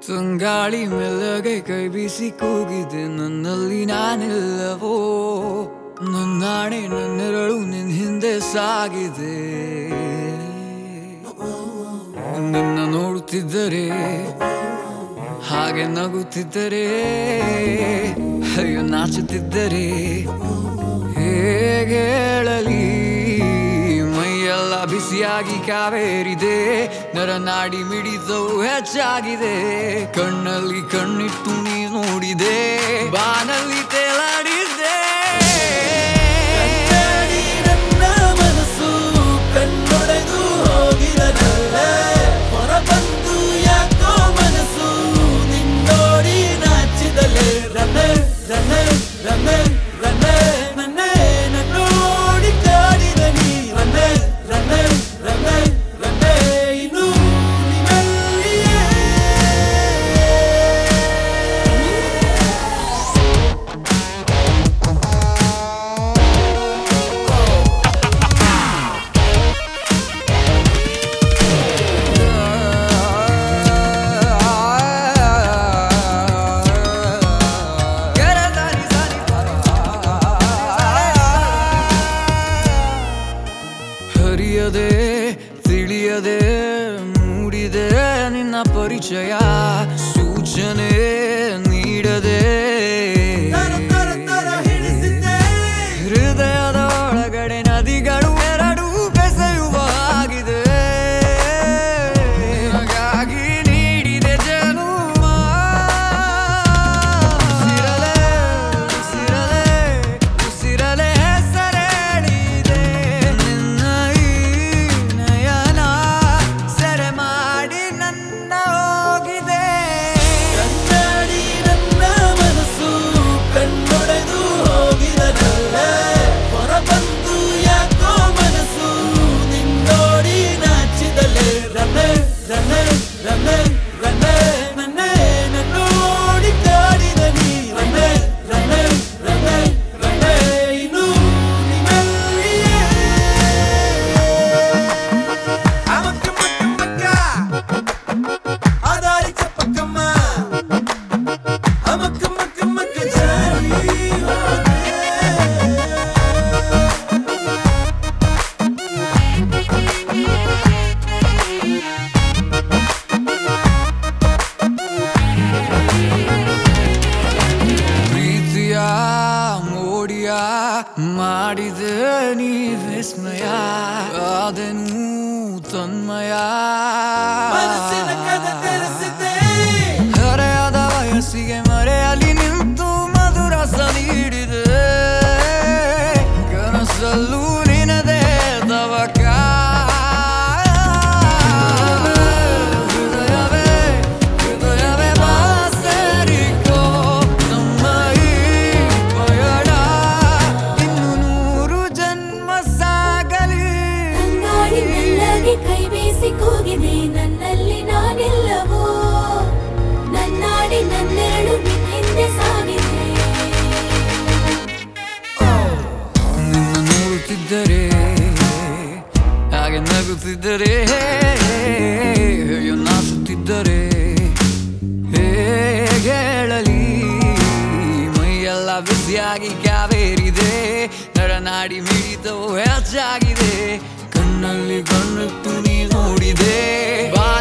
ತಂಗಾಳಿ ಮೆಲ್ಲಗೆ ಕೈ ಬೀಸಿ ಕೂಗಿದೆ ನನ್ನಲ್ಲಿ ನಾನಿಲ್ಲವೋ ನನ್ನಾಣೆ ನನ್ನೆರಳು ನಿನ್ ಹಿಂದೆ ಸಾಗಿದೆ ನಿನ್ನ ನೋಡುತ್ತಿದ್ದರೆ ಹಾಗೆ ನಗುತ್ತಿದ್ದರೆ ಅಯ್ಯೋ ನಾಚುತ್ತಿದ್ದರೆ ಹೇಗೆ ಹೇಳಲಿ ಮೈಯೆಲ್ಲ ಬಿಸಿಯಾಗಿ ಕಾವೇರಿದೆ ನರನಾಡಿ ಮಿಡಿತವು ಹೆಚ್ಚಾಗಿದೆ ಕಣ್ಣಲ್ಲಿ ಕಣ್ಣಿಟ್ಟು ನೀ ನೋಡಿದೆ ಬಾನಲ್ಲಿ ತೇಲಾಡಿದ್ದೆ ಕನ್ನಡಿ ನನ್ನ ಮನಸ್ಸು ಕಣ್ಣೊಡೆದು ಹೋಗಿರನಲ್ಲೇ ಹೊರಬಂದು ಯಾಕೋ ಮನಸ್ಸು ನಿನ್ನೋಡಿ ನಾಚಿದಲೇ ರನ್ನೆ ರನ್ನೆ ರನ್ನೆ ರನ್ನೆ ನನ್ನೇ ನನ್ನೋಡಿ ಕಾಡಿದ ನೀ ರನ್ನೆ ರನ್ನೆ ರನ್ನೆ ರನ್ನೆ ಇನ್ನು ನಿನ್ನಲ್ಲಿಯೇ ಹರಿಯದೆ ತಿಳಿಯದೆ ಮೂಡಿದೆ ನಿನ್ನ ಪರಿಚಯ ಸೂಚನೆ ನೀಡದೆ ತರ ತರ ತರ ಹಿಡಿಸಿದ್ದೆ ಹೃದಯದ ಒಳಗಡೆ ನದಿಗಳು ಎರಡು ಬೆಸೆಯುವ ಆಗಿದೆ ಹಾಗಾಗಿ ನೀಡಿದೆ ಜನುಮ ಉಸಿರಲೆ ಉಸಿರಲೆ ಉಸಿರಲೆ ಹೆಸರೇಳಿದೆ ನಿನ್ನ ಈ ನಯನ ಸೆರೆ ಮಾಡಿ ನನ್ನ ಹೋಗಿದೆ ಕನ್ನಡಿ ನನ್ನ ಮನಸ್ಸು ಕಣ್ಣೊಡೆದು ಹೋಗಿರನಲ್ಲೇ ಹೊರಬಂದು ಯಾಕೋ ಮನಸ್ಸು ನಿನ್ನೋಡಿ ನಾಚಿದಲೇ ರನ್ನೆ ರನ್ನೆ ರನ್ನೆ ರನ್ನೆ ನನ್ನೇ ನನ್ನೋಡಿ ಕಾಡಿದ ನೀ ರನ್ನೆ ರನ್ನೆ ರನ್ನೆ ರನ್ನೆ ಇನ್ನು ನಿನ್ನಲ್ಲಿಯೇ ಅಮಕ್ಕ ಮಕ್ಕ ಮಕ್ಕ ಆದಾರಿ ಚಪ್ಪಕ್ಕಮ್ಮ ಅಮಕ್ಕ ಮಕ್ಕ ಮಕ್ಕ ಜಾರಿ ಪ್ರೀತಿಯ ಮೋಡಿಯ ಮಾಡಿದೆ ನೀ ವಿಸ್ಮಯ ಆದೆನು ತನ್ಮಯ ಮನಸ್ಸಿನ ಕದ ತೆರೆಸಿದೆ ಹರೆಯದ ವಯಸ್ಸಿಗೆ ಮರೆಯಲಿ ನಿಂತು ಮಧುರ ನೀಡಿದೆ ಕನಸಲ್ಲೂ ನಿನದೇ ತವಕ ಹೃದಯವೇ ಹೃದಯವೇ ಬಾಸರಿಕೋ ನಮ್ಮ ಈ ಪಯಣ ಇನ್ನು ನೂರು ಜನ್ಮ ಸಾಗಲಿ ತಂಗಾಳಿ ಮೆಲ್ಲಗೆ ಕೈ ಬೀಸಿ ಕೂಗಿದೆ ನನ್ನಲ್ಲಿ ನಾನಿಲ್ಲವೋ ನನ್ನಾಡಿ ನನ್ನೆರಳು ನಿನ್ ಹಿಂದೆ ಸಾಗಿದೆ ನಿನ್ನ ನೋಡುತ್ತಿದ್ದರೆ ಹಾಗೆ ನಗುತ್ತಿದ್ದರೆ ಅಯ್ಯೋ ನಾಚುತ್ತಿದ್ದರೆ ಹೇಗೆ ಹೇಳಲಿ ಮೈಯೆಲ್ಲ ಬಿಸಿಯಾಗಿ ಕಾವೇರಿದೆ ನರನಾಡಿ ಮಿಡಿತವು ಹೆಚ್ಚಾಗಿದೆ ಕಣ್ಣಲ್ಲಿ ಕಣ್ಣಿಟ್ಟು ನೀ ನೋಡಿದೆ ಬಾ